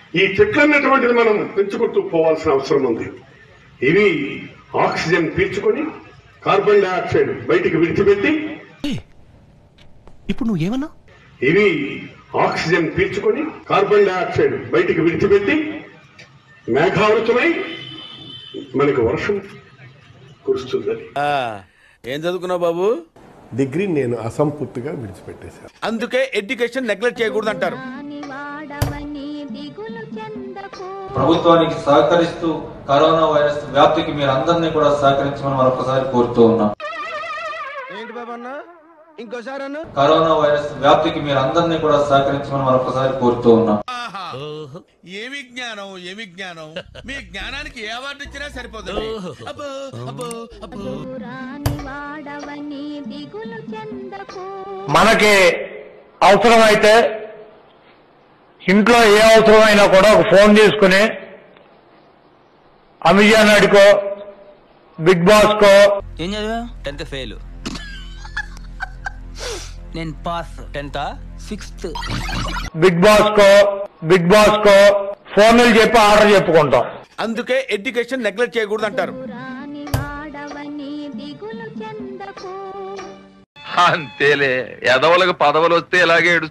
ఈ చెట్లు అన్నటువంటిది మనం పెంచుకుంటూ పోవాల్సిన అవసరం ఉంది ఇవి ఆక్సిజన్ పీల్చుకొని కార్బన్ డైఆక్సైడ్ బయటికి విడిచిపెట్టి ఇప్పుడు నువ్వేమన్నా ఇవి ఆక్సిజన్ పీల్చుకొని కార్బన్ డైఆక్సైడ్ బయటికి విడిచిపెట్టి మేఘావృతమై మనకు వర్షం కురుస్తుందని ఆ, ఏం చదువుకున్నావు బాబు డిగ్రీ నేను అసంపూర్తిగా విడిచిపెట్టేశాను అందుకే ఎడ్యుకేషన్ నెగ్లెక్ట్ చేయకూడదు అంటారు వాడవని దిగులు చెందకు ప్రభుత్వానికి సహకరిస్తూ కరోనా వైరస్ వ్యాప్తికి మీరు అందరినీ కూడా సహకరించమని మరొకసారి కోరుతూ ఉన్నాం ఏంటి బాబు అన్న ఇంకోసారి అన్న కరోనా వైరస్ వ్యాప్తికి మీరు అందరినీ కూడా సహకరించమని మరొకసారి కోరుతూ ఉన్నాం ఏమి జ్ఞానం ఏమి జ్ఞానం మీ జ్ఞానానికి ఏ అవార్డు ఇచ్చినా సరిపోదు అబ్బో అబ్బో అబ్బో రాని వాడవని దిగులు చెందకు మనకి అవసరమైతే ఇంట్లో ఏ అవసరమైనా కూడా ఒక ఫోన్ తీసుకుని అమెజాన్ అడికో బిగ్ బాస్ కో ఏం చదివా టెన్త్ ఫెయిల్ నేను pass tenth sixth Bigg Boss కో బిగ్ బాస్ కో ఫోన్లు చెప్పి ఆర్డర్ చెప్పుకుంటాం అందుకే ఎడ్యుకేషన్ నెగ్లెక్ట్ చేయకూడదు అంటారు రాని వాడవని దిగులు చెందకు అంతేలే ఎదవలకు పదవులు వస్తే ఇలాగే